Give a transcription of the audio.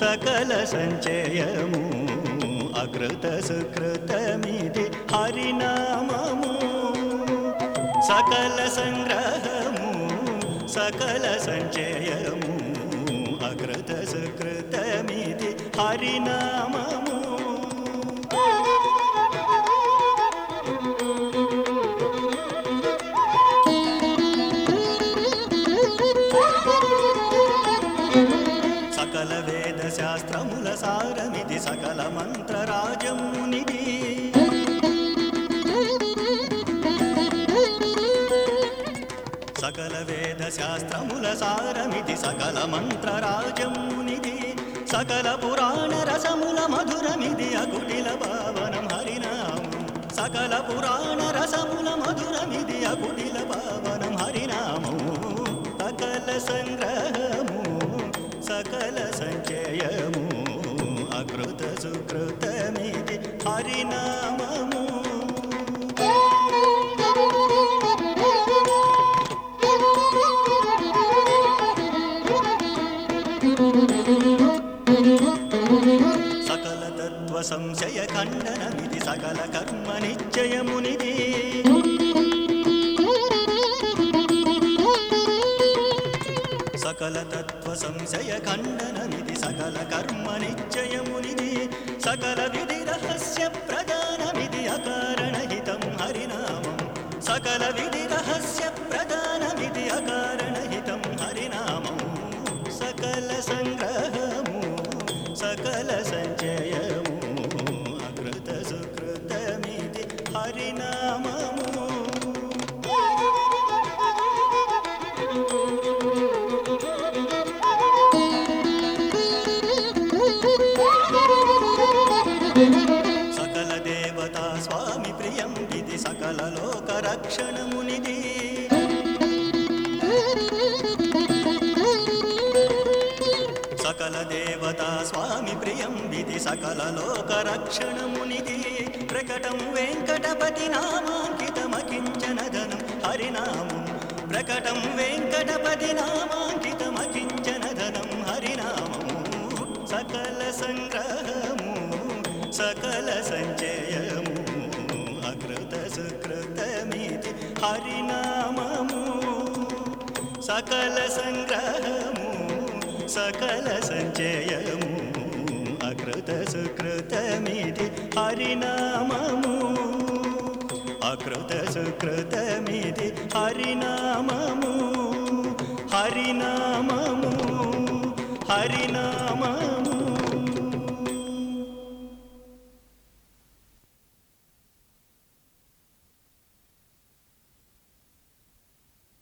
సకల సంచయము అకృత సుకృతమిది హరినామము సకల సంగ్రహము సకల సంచయము అకృత సుకృతమిది హరినామము సకల వేద శాస్త్రముల సారమిది సకల మంత్రరాజమునిది సకల వేద శాస్త్రముల సారమిది సకల మంత్రరాజమునిది సకల పురాణ రసముల మధురమిది అకుటిల పావనం హరినామం సకల పురాణ రసముల మధురమిది అకుటిల పావనం హరినామము సకల సంగ్రహము సకల సంచయము అకృత సుకృతమిది హరినామము సకల తత్వ సంశయ ఖండనమిది సకల కర్మ నిశ్చయమునిది సకల తత్వ సంశయ ఖండనమిది సకల కర్మ నిశ్చయమునిది సకల విధి రహస్య ప్రధానమిది అకారణహితం హరినామం సకల విధి రహస్య ప్రధానమిది అకారణహితం హరినామం సకల సంగ్రహము సకల సంచయము అకృత సుకృతమిది హరినామము సకల దేవతా స్వామి ప్రియం ఇది సకల లోక రక్షణమునిది సకల దేవతా స్వామి ప్రియం ఇది సకల లోక రక్షణమునిది ప్రకటం వెంకటపతి నామాంకితమకించన ధనం హరినామం ప్రకటం వెంకటపతి నామాంకితమకించన ధనం హరినామము సకల సంగ్రహము సకల సంచయము అకృత సుకృతమితి హరినామము సకల సంగ్రహము సకల సంచయము అకృత సుకృతమితి హరినామము అకృత సుకృతమితి హరినామము హరినామము హరినామము